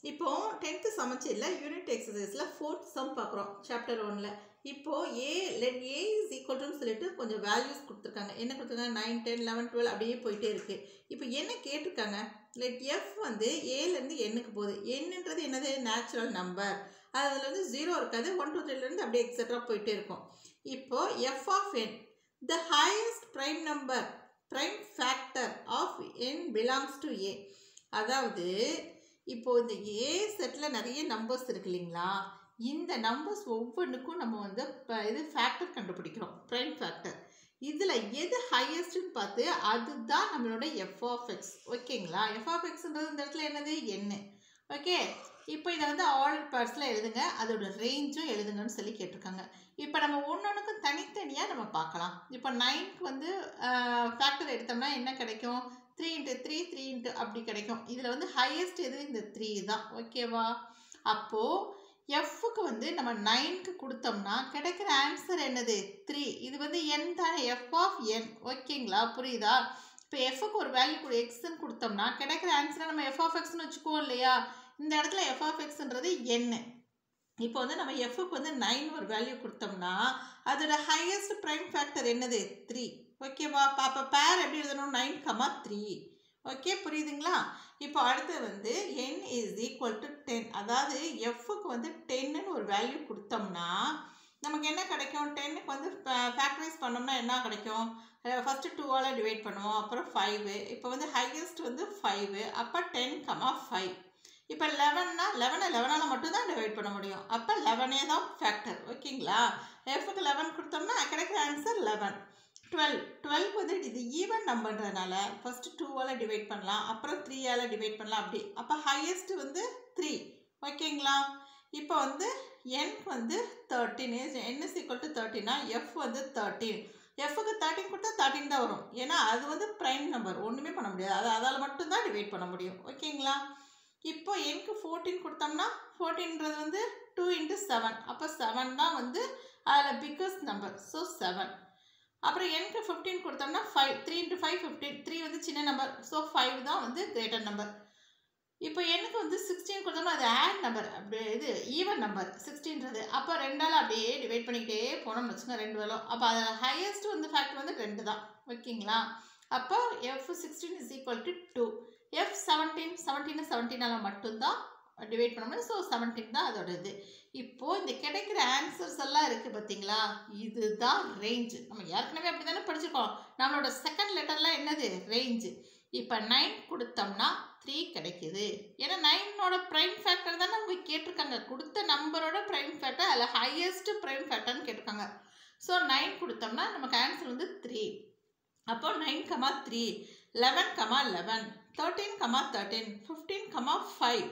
இப்போ டென்த்து சமைச்சில் யூனிட் எக்ஸசைஸில் ஃபோர்த் சம் பார்க்குறோம் சாப்டர் ஒனில் இப்போது ஏ லெட் ஏ இஸ் ஈக்குவல்டுன்னு சொல்லிட்டு கொஞ்சம் வேல்யூஸ் கொடுத்துருக்காங்க என்ன கொடுத்துருக்காங்க நைன் டென் லெவன் டுவெல் அப்படியே போயிட்டே இருக்குது இப்போ என்ன கேட்டிருக்காங்க லெட் எஃப் வந்து ஏலேருந்து எண்ணுக்கு போகுது என்னன்றது என்னது நேச்சுரல் நம்பர் அதில் வந்து ஜீரோ இருக்காது ஒன் டூ த்ரீலேருந்து அப்படியே எக்ஸட்ரா போயிட்டே இருக்கும் இப்போது F of N the highest prime number prime factor of N belongs to A அதாவது இப்போ இந்த ஏ செட்டில் நிறைய நம்பர்ஸ் இருக்கு இல்லைங்களா இந்த நம்பர்ஸ் ஒவ்வொன்றுக்கும் நம்ம வந்து இப்போ இது ஃபேக்டர் கண்டுபிடிக்கிறோம் ப்ரைம் ஃபேக்டர் இதில் எது ஹையஸ்ட்னு பார்த்து அதுதான் நம்மளோட எஃப் ஆஃப் எக்ஸ் ஓகேங்களா எஃப் ஆஃப் எக்ஸ்ன்றது இந்த இடத்துல என்னது என்ன ஓகே இப்போ இதை வந்து ஆர்டர் பார்ட்ஸில் எழுதுங்க அதோட ரேஞ்சும் எழுதுங்கன்னு சொல்லி கேட்டிருக்காங்க இப்போ நம்ம ஒன்றொன்றுக்கும் தனித்தனியாக நம்ம பார்க்கலாம் இப்போ நைன்க்கு வந்து ஃபேக்டர் எடுத்தோம்னா என்ன கிடைக்கும் three into three three into அப்படி கிடைக்கும் இதில் வந்து ஹையஸ்ட் எது இந்த த்ரீ தான் ஓகேவா அப்போது எஃப்க்கு வந்து நம்ம நைனுக்கு கொடுத்தோம்னா கிடைக்கிற ஆன்சர் என்னது த்ரீ இது வந்து என் தானே எஃப் ஆஃப் என் ஓகேங்களா புரியுதா இப்போ எஃப்க்கு ஒரு வேல்யூ கொடு எக்ஸ்ன்னு கொடுத்தோம்னா கிடைக்கிற ஆன்சரை நம்ம எஃப் ஆஃப் எக்ஸ்னு வச்சுக்குவோம் இல்லையா இந்த இடத்துல எஃப் ஆஃப் எக்ஸ்ன்றது என்ன இப்போ வந்து நம்ம எஃப்க்கு வந்து நைன் ஒரு வேல்யூ கொடுத்தோம்னா அதோட ஹையஸ்ட் ப்ரைம் ஃபேக்டர் என்னது த்ரீ ஓகேவா பாப்பா பேர் எப்படி எழுதணும் நைன் கமா த்ரீ ஓகே புரியுதுங்களா இப்போ அடுத்து வந்து N is equal to ten அதாவது எஃப்க்கு வந்து டென்னு ஒரு வேல்யூ கொடுத்தோம்னா நமக்கு என்ன கிடைக்கும் டென்னுக்கு வந்து ஃபேக்டரைஸ் பண்ணோம்னா என்ன கிடைக்கும் ஃபஸ்ட்டு டூவால் டிவைட் பண்ணுவோம் அப்புறம் ஃபைவு இப்போ வந்து ஹையஸ்ட் வந்து ஃபைவு அப்போ டென் கமா ஃபைவ் இப்போ லெவன்னா லெவனை லெவனால் மட்டும்தான் டிவைட் பண்ண முடியும் அப்போ லெவனே தான் ஃபேக்டர் ஓகேங்களா எஃப்க்கு லெவன் கொடுத்தோம்னா கிடைக்கிற ஆன்சர் லெவன் டுவெல் டுவெல் வந்து இது ஈவன் நம்பர்ன்றதுனால ஃபஸ்ட்டு டூவால் டிவைட் பண்ணலாம் அப்புறம் த்ரீயால் டிவைட் பண்ணலாம் அப்படி அப்போ ஹையஸ்ட் வந்து த்ரீ ஓகேங்களா இப்போ வந்து என்க்கு வந்து thirteen N is equal to தேர்ட்டினா எஃப் வந்து தேர்ட்டீன் எஃப்க்கு தேர்ட்டின் கொடுத்தா தேர்ட்டின் தான் வரும் ஏன்னா அது வந்து ப்ரைம் நம்பர் ஒன்றுமே பண்ண முடியாது அது அதால் மட்டும்தான் டிவைட் பண்ண முடியும் ஓகேங்களா இப்போ என்க்கு ஃபோர்டீன் கொடுத்தோம்னா ஃபோர்டீன்றது வந்து டூ இன்ட்டு செவன் அப்போ செவன் தான் வந்து அதில் பிக்கஸ்ட் நம்பர் ஸோ செவன் அப்புறம் எனக்கு ஃபிஃப்டீன் கொடுத்தோம்னா five three into five fifteen three வந்து சின்ன நம்பர் ஸோ ஃபைவ் தான் வந்து கிரேட்டர் நம்பர் இப்போ எனக்கு வந்து சிக்ஸ்டீன் கொடுத்தோம்னா அது ஆட் நம்பர் அப்படி இது ஈவன் நம்பர் சிக்ஸ்டீன்றது அப்போ ரெண்டால் அப்படியே டிவைட் பண்ணிக்கிட்டே போனோம்னு வச்சுக்கோங்க ரெண்டு வேலும் அப்போ அதில் ஹையஸ்ட் வந்து ஃபேக்ட் வந்து ரெண்டு தான் ஓகேங்களா அப்போ F sixteen is equal to two F seventeen seventeen செவன்டீனால் மட்டும்தான் டிவைட் பண்ண முடியும் ஸோ செவன்டீன் தான் அதோட இது இப்போது இந்த கிடைக்கிற ஆன்சர்ஸ் எல்லாம் இருக்குது பார்த்தீங்களா இதுதான் ரேஞ்சு நம்ம ஏற்கனவே அப்படி தானே படிச்சிருக்கோம் நம்மளோட செகண்ட் லெட்டர்லாம் என்னது ரேஞ்சு இப்போ நைன் கொடுத்தோம்னா த்ரீ கிடைக்குது ஏன்னா நைனோட ப்ரைம் ஃபேக்டர் தான் நம்ம கேட்டிருக்காங்க கொடுத்த நம்பரோட ப்ரைம் ஃபேக்டர் அதில் ஹையஸ்ட் ப்ரைம் ஃபேக்டர்னு கேட்டிருக்காங்க ஸோ நைன் கொடுத்தோம்னா நமக்கு ஆன்சர் வந்து த்ரீ அப்போ nine comma three eleven comma eleven thirteen comma thirteen fifteen comma five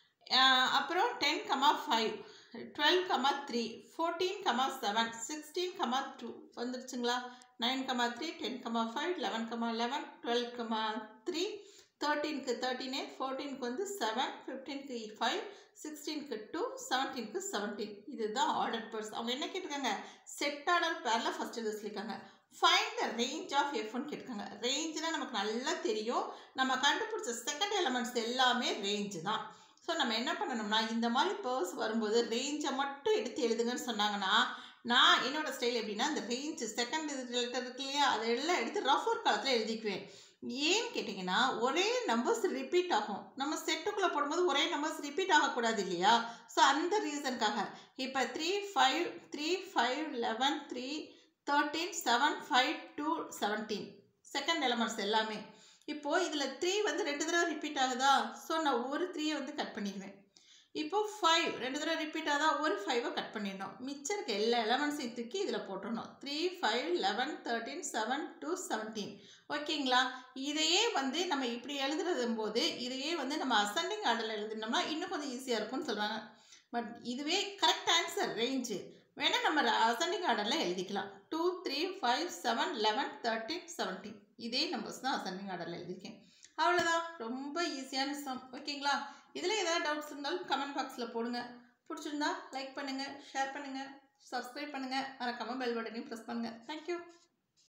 அப்புறம் ten comma five twelve comma three fourteen comma seven sixteen comma two வந்துருச்சுங்களா nine comma three ten comma five eleven comma eleven twelve comma three தேர்ட்டீனுக்கு தேர்ட்டினே ஃபோர்டீனுக்கு வந்து seven ஃபிஃப்டீனுக்கு five சிக்ஸ்டீனுக்கு two செவன்டீனுக்கு seventeen இதுதான் ஆர்டர் பேர்ஸ் அவங்க என்ன கேட்டிருக்காங்க செட் ஆர்டர் பேரில் ஃபஸ்ட் இது சொல்லியிருக்காங்க ஃபைண்ட் த ரேஞ்ச் ஆஃப் எஃப்னு கேட்டிருக்காங்க ரேஞ்சுனால் நமக்கு நல்லா தெரியும் நம்ம கண்டுபிடிச்ச செகண்ட் எலமெண்ட்ஸ் எல்லாமே ரேஞ்சு தான் ஸோ நம்ம என்ன பண்ணணும்னா இந்த மாதிரி பேர்ஸ் வரும்போது ரேஞ்சை மட்டும் எடுத்து எழுதுங்கன்னு சொன்னாங்கன்னா நான் என்னோட ஸ்டைல் எப்படின்னா இந்த ரேஞ்சு செகண்ட் இது லெட்டர் இருக்கு இல்லையா அதை எல்லாம் எடுத்து ரஃப் ஒர்க் காலத்தில் எழுதிக்குவேன் ஏன்னு கேட்டிங்கன்னா ஒரே நம்பர்ஸ் ரிப்பீட் ஆகும் நம்ம செட்டுக்குள்ளே போடும்போது ஒரே நம்பர்ஸ் ரிப்பீட் ஆகக்கூடாது இல்லையா ஸோ அந்த ரீசனுக்காக இப்போ three five three five eleven three thirteen seven five two seventeen second elements எல்லாமே இப்போது இதில் த்ரீ வந்து ரெண்டு தடவை ரிப்பீட் ஆகுதா ஸோ நான் ஒரு த்ரீயை வந்து கட் பண்ணிடுவேன் இப்போது ஃபைவ் ரெண்டு தடவை ரிப்பீட் ஆகுதா ஒரு ஃபைவை கட் பண்ணிடணும் மிச்சம் இருக்க எல்லா எலமெண்ட்ஸையும் தூக்கி இதில் போட்டுடணும் three five eleven thirteen seven two seventeen ஓகேங்களா இதையே வந்து நம்ம இப்படி எழுதுறது போது இதையே வந்து நம்ம அசெண்டிங் ஆர்டரில் எழுதினோம்னா இன்னும் கொஞ்சம் ஈஸியாக இருக்கும்னு சொல்கிறாங்க பட் இதுவே கரெக்ட் ஆன்சர் ரேஞ்சு வேணால் நம்ம அசெண்டிங் ஆர்டரில் எழுதிக்கலாம் two three five seven eleven thirteen seventeen இதே நம்பர்ஸ் தான் அசெண்டிங் ஆர்டரில் எழுதியிருக்கேன் அவ்வளோதான் ரொம்ப ஈஸியான சம் ஓகேங்களா இதில் ஏதாவது டவுட்ஸ் இருந்தாலும் கமெண்ட் பாக்ஸில் போடுங்க பிடிச்சிருந்தா லைக் பண்ணுங்கள் ஷேர் பண்ணுங்கள் சப்ஸ்கிரைப் பண்ணுங்கள் மறக்காமல் பெல் பட்டனையும் ப்ரெஸ் பண்ணுங்கள் தேங்க்யூ